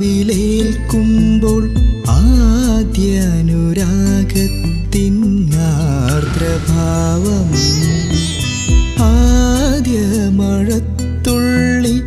ആത്മാവിലേൽക്കുമ്പോൾ ആദ്യ അനുരാഗത്തിൻ ആർദ്രഭാവം ആദ്യ മഴത്തുള്ളി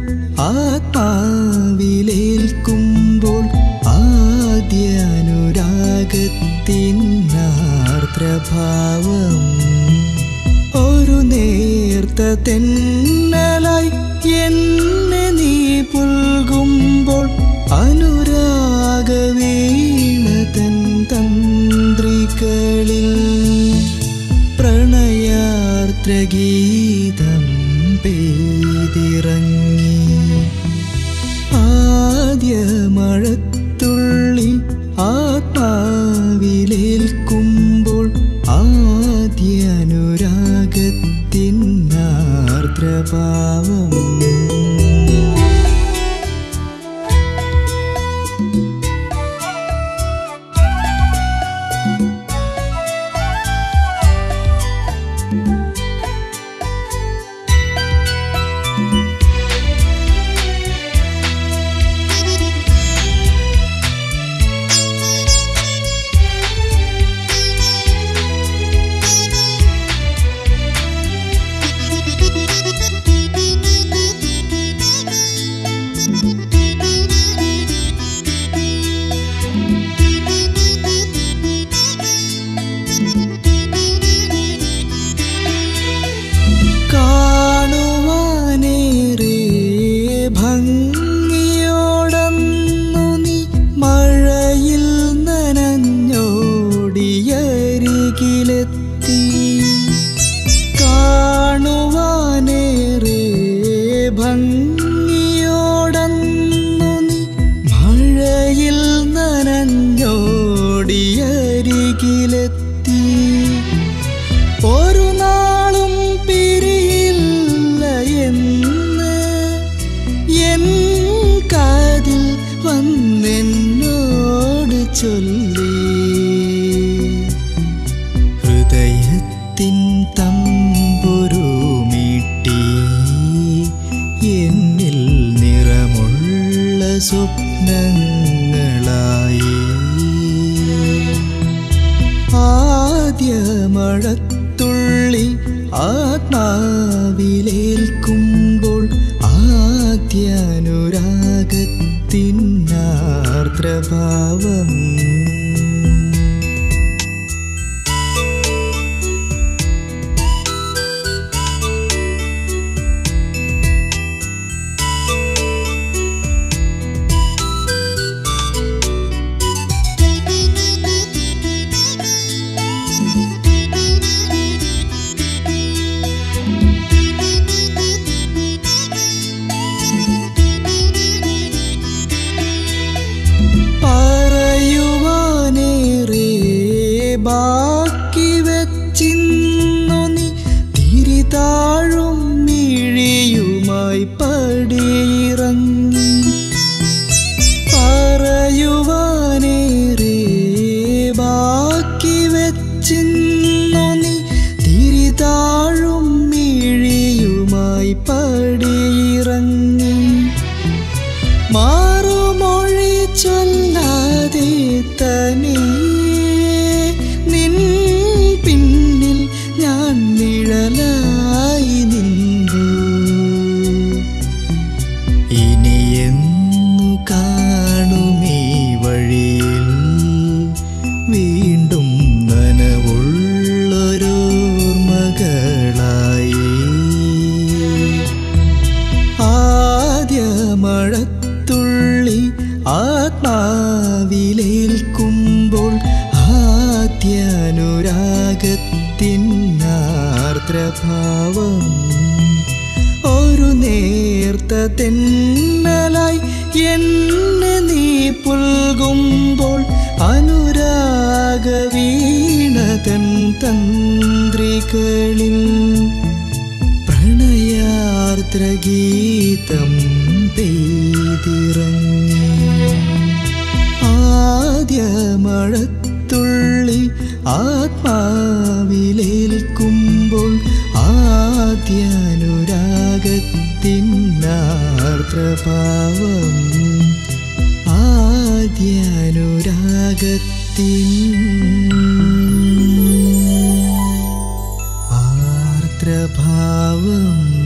ആത്മാവിലേൽക്കുമ്പോൾ ആദ്യ അനുരാഗത്തിൻ ആർദ്രഭാവം ഒരു നേർത്ത തെന്നലായി എന്നെ നീ പുൽകുമ്പോൾ അനുരാഗ വീണതൻ തന്ത്രികളിൽ പ്രണയാർദ്രഗീതം പെയ്തിറങ്ങി ആദ്യ മഴത്തുള്ളി ആത്മാവിലേൽക്കുമ്പോൾ ആദ്യ അനുരാഗത്തിൻ ആർദ്രഭാവം കാണുവാനേറെ ഭംഗിയോടന്നു നീ മഴയിൽ നനഞ്ഞോടിയരികിലെത്തി കാണുവാനേറെ ഭംഗിയോടന്നു നീ മഴയിൽ നനഞ്ഞോടിയരികിലെത്തി ഒരു നാളും പിരിയില്ല എന്ന് എൻ കാതിൽ വന്നെന്നോട് ചൊല്ലി ഹൃദയത്തിൻ തമ്പുരു മീട്ടി എന്നിൽ നിറമുള്ള സ്വപ്നങ്ങളായി ആദ്യ മഴത്തുള്ളി ആത്മാവിലേൽക്കുമ്പോൾ ആദ്യ അനുരാഗത്തിൻ ആർദ്രഭാവം പറയുവാനേറെ ബാക്കി വെച്ചിന്നു നീ തിരിതാഴും മിഴിയുമായി പടിയിറങ്ങി പറയുവാനേറെ ബാക്കി വെച്ചിന്നു നീ തിരിതാഴും മിഴിയുമായി പടിയിറങ്ങി മാറുമൊഴി ചൊല്ലാതെ തനി നിൻ പിന്നിൽ ഞാൻ നിഴലായി നിന്നു ഇനിയെന്നു കാണുമീ വഴിയിൽ വീണ്ടും നനവുള്ളൊരോർമകളായി ആദ്യ മഴത്തുള്ളി ആത്മാവിലേൽക്കുമ്പോൾ ആദ്യ അനുരാഗത്തിൻ ആർദ്രഭാവം ഒരു നേർത്ത തെന്നലായി എന്നെ നീ പുൽകുമ്പോൾ അനുരാഗ വീണതൻ തന്ത്രികളിൽ പ്രണയാർദ്രഗീതം പെയ്തിറങ്ങി ആദ്യ മഴത്തുള്ളി ആത്മാവിലേൽക്കുമ്പോൾ ആദ്യ അനുരാഗത്തിൻ ആർദ്രഭാവം ആ രാഗത്തിൻ ആർദ്രഭാവം